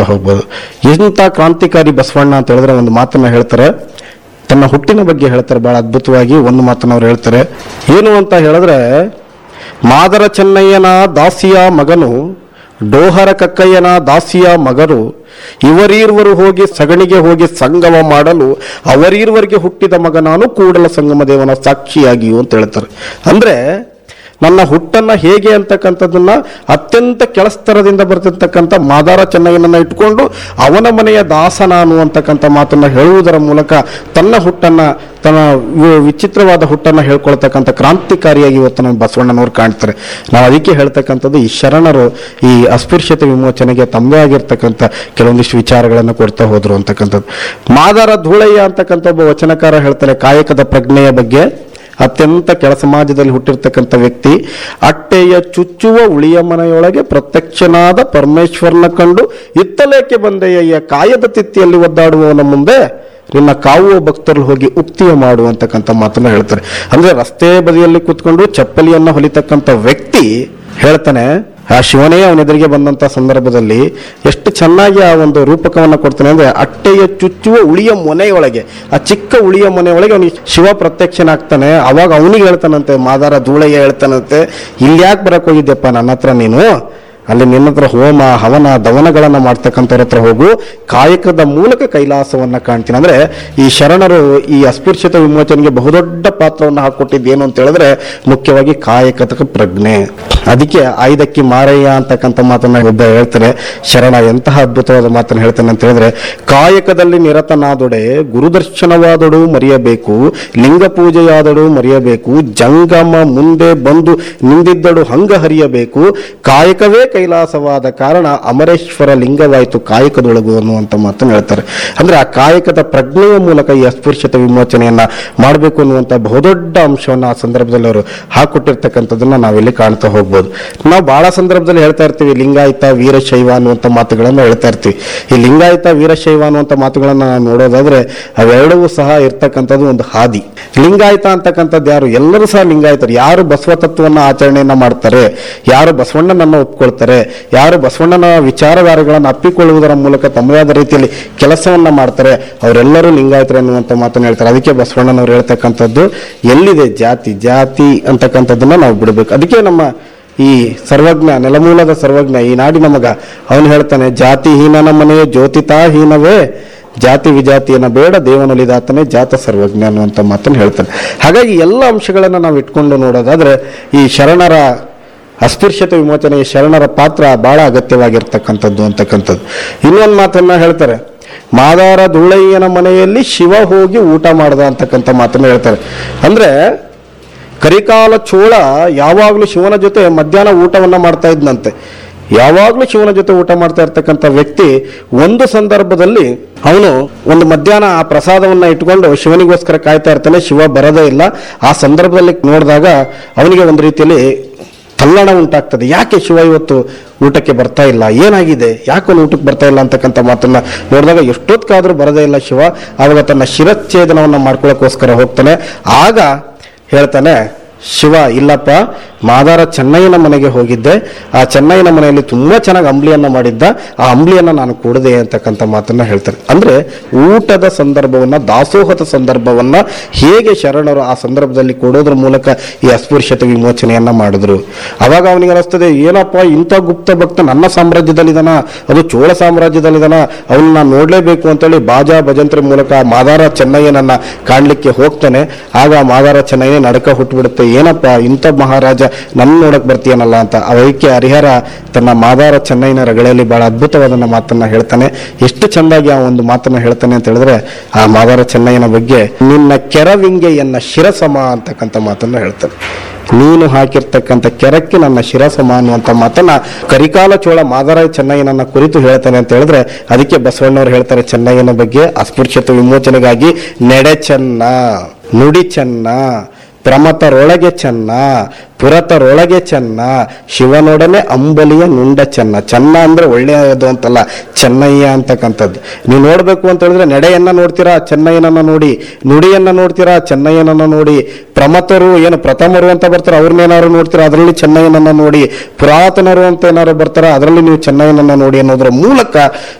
ಕಾಣ್ತಾ ಹೋಗ್ಬೋದು ಇಂಥ ಕ್ರಾಂತಿಕಾರಿ ಬಸವಣ್ಣ ಅಂತ ಹೇಳಿದ್ರೆ ಒಂದು ಮಾತನ್ನ ಹೇಳ್ತಾರೆ ತನ್ನ ಹುಟ್ಟಿನ ಬಗ್ಗೆ ಹೇಳ್ತಾರೆ ಬಹಳ ಅದ್ಭುತವಾಗಿ ಒಂದು ಮಾತನ್ನ ಅವ್ರು ಹೇಳ್ತಾರೆ ಏನು ಅಂತ ಹೇಳಿದ್ರೆ ಮಾದರ ಚೆನ್ನಯ್ಯನ ದಾಸಿಯ ಮಗನು ಡೋಹರ ಕಕ್ಕಯ್ಯನ ದಾಸಿಯ ಮಗರು ಇವರೀರ್ವರು ಹೋಗಿ ಸಗಣಿಗೆ ಹೋಗಿ ಸಂಗಮ ಮಾಡಲು ಅವರೀರ್ವರಿಗೆ ಹುಟ್ಟಿದ ಮಗ ನಾನು ಕೂಡಲ ಸಂಗಮ ದೇವನ ಸಾಕ್ಷಿಯಾಗಿಯು ಅಂತ ಹೇಳ್ತಾರೆ ಅಂದ್ರೆ ನನ್ನ ಹುಟ್ಟನ್ನ ಹೇಗೆ ಅಂತಕ್ಕಂಥದ್ದನ್ನ ಅತ್ಯಂತ ಕೆಳಸ್ತರದಿಂದ ಬರ್ತಿರ್ತಕ್ಕಂಥ ಮಾದಾರ ಚೆನ್ನಯ್ಯನನ್ನ ಇಟ್ಕೊಂಡು ಅವನ ಮನೆಯ ದಾಸ ನಾನು ಅಂತಕ್ಕಂಥ ಮಾತನ್ನ ಹೇಳುವುದರ ಮೂಲಕ ತನ್ನ ಹುಟ್ಟನ್ನ ತನ್ನ ವಿ- ವಿಚಿತ್ರವಾದ ಹುಟ್ಟನ್ನ ಹೇಳ್ಕೊಳ್ತಕ್ಕಂಥ ಕ್ರಾಂತಿಕಾರಿಯಾಗಿ ಇವತ್ತು ನಮ್ಮ ಬಸವಣ್ಣನವ್ರು ಕಾಣ್ತಾರೆ ನಾವು ಅದಕ್ಕೆ ಹೇಳ್ತಕ್ಕಂಥದ್ದು ಈ ಶರಣರು ಈ ಅಸ್ಪೃಶ್ಯತೆ ವಿಮೋಚನೆಗೆ ತಮ್ಮದೇ ಆಗಿರ್ತಕ್ಕಂಥ ಕೆಲವೊಂದಿಷ್ಟು ವಿಚಾರಗಳನ್ನು ಕೊಡ್ತಾ ಹೋದ್ರು ಅಂತಕ್ಕಂಥದ್ದು ಮಾದಾರ ಧೂಳಯ್ಯ ಅಂತಕ್ಕಂಥ ಒಬ್ಬ ವಚನಕಾರ ಹೇಳ್ತಾರೆ ಕಾಯಕದ ಪ್ರಜ್ಞೆಯ ಬಗ್ಗೆ ಅತ್ಯಂತ ಕೆಳ ಸಮಾಜದಲ್ಲಿ ಹುಟ್ಟಿರ್ತಕ್ಕಂಥ ವ್ಯಕ್ತಿ ಅಟ್ಟೆಯ ಚುಚ್ಚುವ ಉಳಿಯ ಮನೆಯೊಳಗೆ ಪ್ರತ್ಯಕ್ಷನಾದ ಪರಮೇಶ್ವರನ ಕಂಡು ಇತ್ತಲೇಕೆ ಬಂದೆಯ ಕಾಯದ ತಿತ್ತಿಯಲ್ಲಿ ಒದ್ದಾಡುವವನ ಮುಂದೆ ನಿನ್ನ ಕಾವುವ ಭಕ್ತರು ಹೋಗಿ ಉಕ್ತಿಯ ಮಾಡು ಅಂತಕ್ಕಂಥ ಮಾತನ್ನ ಹೇಳ್ತಾರೆ ಅಂದ್ರೆ ರಸ್ತೆ ಬದಿಯಲ್ಲಿ ಕೂತ್ಕೊಂಡು ಚಪ್ಪಲಿಯನ್ನ ಹೊಲಿತಕ್ಕಂಥ ವ್ಯಕ್ತಿ ಹೇಳ್ತಾನೆ ಆ ಶಿವನೇ ಅವನ ಎದುರಿಗೆ ಬಂದಂತ ಸಂದರ್ಭದಲ್ಲಿ ಎಷ್ಟು ಚೆನ್ನಾಗಿ ಆ ಒಂದು ರೂಪಕವನ್ನ ಕೊಡ್ತಾನೆ ಅಂದ್ರೆ ಅಟ್ಟೆಯ ಚುಚ್ಚುವ ಉಳಿಯ ಮೊನೆಯೊಳಗೆ ಆ ಚಿಕ್ಕ ಉಳಿಯ ಮೊನೆಯೊಳಗೆ ಅವನಿಗೆ ಶಿವ ಪ್ರತ್ಯಕ್ಷನಾಗ್ತಾನೆ ಅವಾಗ ಅವನಿಗೆ ಹೇಳ್ತಾನಂತೆ ಮಾದಾರ ಧೂಳಯ್ಯ ಹೇಳ್ತಾನಂತೆ ಇಲ್ಲಿ ಯಾಕೆ ಬರಕ್ ಹೋಗಿದ್ಯಪ್ಪ ನನ್ನ ಹತ್ರ ನೀನು ಅಲ್ಲಿ ನಿನ್ನ ಹತ್ರ ಹೋಮ ಹವನ ದವನಗಳನ್ನ ಮಾಡ್ತಕ್ಕಂಥವ್ರ ಹತ್ರ ಹೋಗು ಕಾಯಕದ ಮೂಲಕ ಕೈಲಾಸವನ್ನ ಕಾಣ್ತೀನಿ ಅಂದ್ರೆ ಈ ಶರಣರು ಈ ಅಸ್ಪೃಶ್ಯತೆ ವಿಮೋಚನೆಗೆ ಬಹುದೊಡ್ಡ ಪಾತ್ರವನ್ನು ಹಾಕೊಟ್ಟಿದ್ದು ಏನು ಅಂತ ಹೇಳಿದ್ರೆ ಮುಖ್ಯವಾಗಿ ಕಾಯಕದ ಪ್ರಜ್ಞೆ ಅದಕ್ಕೆ ಆಯ್ದಕ್ಕಿ ಮಾರಯ್ಯ ಅಂತಕ್ಕಂಥ ಮಾತನ್ನ ಒಬ್ಬ ಹೇಳ್ತಾರೆ ಶರಣ ಎಂತಹ ಅದ್ಭುತವಾದ ಮಾತನ್ನ ಹೇಳ್ತಾನೆ ಅಂತ ಹೇಳಿದ್ರೆ ಕಾಯಕದಲ್ಲಿ ನಿರತನಾದೊಡೆ ಗುರುದರ್ಶನವಾದಡು ಮರೆಯಬೇಕು ಲಿಂಗ ಪೂಜೆಯಾದಡು ಮರೆಯಬೇಕು ಜಂಗಮ ಮುಂದೆ ಬಂದು ನಿಂದಿದ್ದಡು ಹಂಗ ಹರಿಯಬೇಕು ಕಾಯಕವೇ ಕೈಲಾಸವಾದ ಕಾರಣ ಅಮರೇಶ್ವರ ಲಿಂಗವಾಯಿತು ಕಾಯಕದೊಳಗು ಅನ್ನುವಂಥ ಮಾತನ್ನು ಹೇಳ್ತಾರೆ ಅಂದ್ರೆ ಆ ಕಾಯಕದ ಪ್ರಜ್ಞೆಯ ಮೂಲಕ ಈ ಅಸ್ಪೃಶ್ಯತೆ ವಿಮೋಚನೆಯನ್ನ ಮಾಡಬೇಕು ಅನ್ನುವಂಥ ಬಹುದೊಡ್ಡ ಅಂಶವನ್ನ ಆ ಸಂದರ್ಭದಲ್ಲಿ ಅವರು ಹಾಕೊಟ್ಟಿರ್ತಕ್ಕಂಥದ್ದನ್ನ ನಾವಿಲ್ಲಿ ಕಾಣ್ತಾ ಹೋಗ್ಬೋದು ನಾವು ಬಹಳ ಸಂದರ್ಭದಲ್ಲಿ ಹೇಳ್ತಾ ಇರ್ತೀವಿ ಲಿಂಗಾಯತ ವೀರಶೈವ ಅನ್ನುವಂಥ ಮಾತುಗಳನ್ನು ಹೇಳ್ತಾ ಇರ್ತೀವಿ ಈ ಲಿಂಗಾಯತ ವೀರಶೈವ ಅನ್ನುವಂಥ ಮಾತುಗಳನ್ನ ನಾವು ನೋಡೋದಾದ್ರೆ ಅವೆರಡವೂ ಸಹ ಇರ್ತಕ್ಕಂಥದ್ದು ಒಂದು ಹಾದಿ ಲಿಂಗಾಯತ ಅಂತಕ್ಕಂಥದ್ದು ಯಾರು ಎಲ್ಲರೂ ಸಹ ಲಿಂಗಾಯತರು ಯಾರು ಬಸವ ತತ್ವವನ್ನ ಆಚರಣೆಯನ್ನ ಮಾಡ್ತಾರೆ ಯಾರು ಬಸವಣ್ಣನನ್ನ ಒಪ್ಕೊಳ್ತಾರೆ ಯಾರು ಬಸವಣ್ಣನ ವಿಚಾರಧಾರೆಗಳನ್ನು ಅಪ್ಪಿಕೊಳ್ಳುವುದರ ಮೂಲಕ ತಮ್ಮದೇ ಆದ ರೀತಿಯಲ್ಲಿ ಕೆಲಸವನ್ನ ಮಾಡ್ತಾರೆ ಅವರೆಲ್ಲರೂ ಲಿಂಗಾಯತರು ಅನ್ನುವಂಥ ಮಾತನ್ನು ಹೇಳ್ತಾರೆ ಅದಕ್ಕೆ ಬಸವಣ್ಣನವ್ರು ಹೇಳ್ತಕ್ಕಂಥದ್ದು ಎಲ್ಲಿದೆ ಜಾತಿ ಜಾತಿ ಅಂತಕ್ಕಂಥದ್ದನ್ನ ನಾವು ಬಿಡಬೇಕು ಅದಕ್ಕೆ ನಮ್ಮ ಈ ಸರ್ವಜ್ಞ ನೆಲಮೂಲದ ಸರ್ವಜ್ಞ ಈ ನಾಡಿನ ಮಗ ಅವನು ಹೇಳ್ತಾನೆ ಜಾತಿ ಹೀನನ ಮನೆಯ ಜ್ಯೋತಿತಾ ಹೀನವೇ ಜಾತಿ ವಿಜಾತಿಯನ್ನ ಬೇಡ ದೇವನೊಲಿದಾತನೇ ಜಾತ ಸರ್ವಜ್ಞ ಅನ್ನುವಂಥ ಮಾತನ್ನು ಹೇಳ್ತಾನೆ ಹಾಗಾಗಿ ಎಲ್ಲ ಅಂಶಗಳನ್ನು ನಾವು ಇಟ್ಕೊಂಡು ನೋಡೋದಾದ್ರೆ ಈ ಶರಣರ ಅಸ್ಪೃಶ್ಯತೆ ವಿಮೋಚನೆಯ ಶರಣರ ಪಾತ್ರ ಬಹಳ ಅಗತ್ಯವಾಗಿರ್ತಕ್ಕಂಥದ್ದು ಅಂತಕ್ಕಂಥದ್ದು ಇನ್ನೊಂದು ಮಾತನ್ನ ಹೇಳ್ತಾರೆ ಮಾದಾರ ಧೂಳಯ್ಯನ ಮನೆಯಲ್ಲಿ ಶಿವ ಹೋಗಿ ಊಟ ಮಾಡ್ದ ಅಂತಕ್ಕಂಥ ಮಾತನ್ನ ಹೇಳ್ತಾರೆ ಅಂದ್ರೆ ಕರಿಕಾಲ ಚೋಳ ಯಾವಾಗಲೂ ಶಿವನ ಜೊತೆ ಮಧ್ಯಾಹ್ನ ಊಟವನ್ನ ಮಾಡ್ತಾ ಇದ್ನಂತೆ ಯಾವಾಗಲೂ ಶಿವನ ಜೊತೆ ಊಟ ಮಾಡ್ತಾ ಇರ್ತಕ್ಕಂಥ ವ್ಯಕ್ತಿ ಒಂದು ಸಂದರ್ಭದಲ್ಲಿ ಅವನು ಒಂದು ಮಧ್ಯಾಹ್ನ ಆ ಪ್ರಸಾದವನ್ನ ಇಟ್ಕೊಂಡು ಶಿವನಿಗೋಸ್ಕರ ಕಾಯ್ತಾ ಇರ್ತಾನೆ ಶಿವ ಬರೋದೇ ಇಲ್ಲ ಆ ಸಂದರ್ಭದಲ್ಲಿ ನೋಡಿದಾಗ ಅವನಿಗೆ ಒಂದು ರೀತಿಯಲ್ಲಿ ತಲ್ಲಣ ಉಂಟಾಗ್ತದೆ ಯಾಕೆ ಶಿವ ಇವತ್ತು ಊಟಕ್ಕೆ ಬರ್ತಾ ಇಲ್ಲ ಏನಾಗಿದೆ ಯಾಕೆ ಅವನು ಊಟಕ್ಕೆ ಬರ್ತಾ ಇಲ್ಲ ಅಂತಕ್ಕಂಥ ಮಾತನ್ನ ನೋಡಿದಾಗ ಎಷ್ಟೊತ್ತಾದ್ರೂ ಬರದೇ ಇಲ್ಲ ಶಿವ ಆವಾಗ ತನ್ನ ಶಿರಚ್ಛೇದನವನ್ನ ಮಾಡ್ಕೊಳ್ಳೋಕ್ಕೋಸ್ಕರ ಹೋಗ್ತಾನೆ ಆಗ ಹೇಳ್ತಾನೆ ಶಿವ ಇಲ್ಲಪ್ಪ ಮಾದಾರ ಚೆನ್ನಯ್ಯನ ಮನೆಗೆ ಹೋಗಿದ್ದೆ ಆ ಚೆನ್ನಯ್ಯನ ಮನೆಯಲ್ಲಿ ತುಂಬಾ ಚೆನ್ನಾಗಿ ಅಂಬ್ಲಿಯನ್ನ ಮಾಡಿದ್ದ ಆ ಅಂಬ್ಲಿಯನ್ನ ನಾನು ಕುಡದೆ ಅಂತಕ್ಕಂಥ ಮಾತನ್ನ ಹೇಳ್ತಾರೆ ಅಂದ್ರೆ ಊಟದ ಸಂದರ್ಭವನ್ನ ದಾಸೋಹದ ಸಂದರ್ಭವನ್ನ ಹೇಗೆ ಶರಣರು ಆ ಸಂದರ್ಭದಲ್ಲಿ ಕೊಡೋದ್ರ ಮೂಲಕ ಈ ಅಸ್ಪೃಶ್ಯತೆ ವಿಮೋಚನೆಯನ್ನ ಮಾಡಿದ್ರು ಅವಾಗ ಅವನಿಗೆ ಅನಿಸ್ತದೆ ಏನಪ್ಪ ಇಂಥ ಗುಪ್ತ ಭಕ್ತ ನನ್ನ ಸಾಮ್ರಾಜ್ಯದಲ್ಲಿದಾನ ಅದು ಚೋಳ ಸಾಮ್ರಾಜ್ಯದಲ್ಲಿದಾನ ಅವನ್ನ ನಾನು ನೋಡ್ಲೇಬೇಕು ಅಂತೇಳಿ ಬಾಜಾ ಭಜಂತ್ರಿ ಮೂಲಕ ಆ ಮಾದಾರ ಚೆನ್ನಯ್ಯನನ್ನ ಕಾಣ್ಲಿಕ್ಕೆ ಹೋಗ್ತಾನೆ ಆಗ ಆ ಮಾದಾರ ಚೆನ್ನಯ್ಯ ನಡಕ ಹುಟ್ಟುಬಿಡುತ್ತೆ ಏನಪ್ಪ ಇಂಥ ಮಹಾರಾಜ ನನ್ನ ನೋಡಕ್ ಬರ್ತೀಯನಲ್ಲ ಅಂತ ಅವಕ್ಕೆ ಹರಿಹರ ತನ್ನ ಮಾದಾರ ಚೆನ್ನಯ್ಯನ ರಗಳೆಯಲ್ಲಿ ಬಹಳ ಅದ್ಭುತವಾದ ಮಾತನ್ನ ಹೇಳ್ತಾನೆ ಎಷ್ಟು ಚಂದಾಗಿ ಆ ಒಂದು ಮಾತನ್ನ ಹೇಳ್ತಾನೆ ಅಂತ ಹೇಳಿದ್ರೆ ಆ ಮಾದಾರ ಚೆನ್ನಯ್ಯನ ಬಗ್ಗೆ ನಿನ್ನ ಕೆರವಿಂಗೆಯನ್ನ ಶಿರಸಮ ಅಂತಕ್ಕಂಥ ಮಾತನ್ನ ಹೇಳ್ತಾನೆ ನೀನು ಹಾಕಿರ್ತಕ್ಕಂಥ ಕೆರಕ್ಕೆ ನನ್ನ ಶಿರಸಮ ಅನ್ನುವಂಥ ಮಾತನ್ನ ಕರಿಕಾಲ ಚೋಳ ಮಾದರಾಯ ಚೆನ್ನಯ್ಯನನ್ನ ಕುರಿತು ಹೇಳ್ತಾನೆ ಅಂತ ಹೇಳಿದ್ರೆ ಅದಕ್ಕೆ ಬಸವಣ್ಣವ್ರು ಹೇಳ್ತಾರೆ ಚೆನ್ನಯ್ಯನ ಬಗ್ಗೆ ಅಸ್ಪೃಶ್ಯತೆ ವಿಮೋಚನೆಗಾಗಿ ನೆಡೆ ಚೆನ್ನ ನುಡಿ ಚೆನ್ನ ಪ್ರಮತರೊಳಗೆ ಚೆನ್ನ ಪುರತರೊಳಗೆ ಚೆನ್ನ ಶಿವನೊಡನೆ ಅಂಬಲಿಯ ನುಂಡ ಚೆನ್ನ ಚೆನ್ನ ಅಂದ್ರೆ ಒಳ್ಳೆಯದು ಅಂತಲ್ಲ ಚೆನ್ನಯ್ಯ ಅಂತಕ್ಕಂಥದ್ದು ನೀವು ನೋಡ್ಬೇಕು ಅಂತ ಹೇಳಿದ್ರೆ ನಡೆಯನ್ನ ನೋಡ್ತೀರಾ ಚೆನ್ನಯ್ಯನನ್ನ ನೋಡಿ ನುಡಿಯನ್ನ ನೋಡ್ತೀರಾ ಚೆನ್ನಯ್ಯನನ್ನ ನೋಡಿ ಪ್ರಮತರು ಏನು ಪ್ರಥಮರು ಅಂತ ಬರ್ತಾರೆ ಅವ್ರನ್ನೇನಾದ್ರು ನೋಡ್ತೀರಾ ಅದರಲ್ಲಿ ಚೆನ್ನಯ್ಯನನ್ನ ನೋಡಿ ಪುರಾತನರು ಅಂತ ಏನಾದ್ರು ಬರ್ತಾರ ಅದರಲ್ಲಿ ನೀವು ಚೆನ್ನಯ್ಯನನ್ನ ನೋಡಿ ಅನ್ನೋದ್ರ ಮೂಲಕ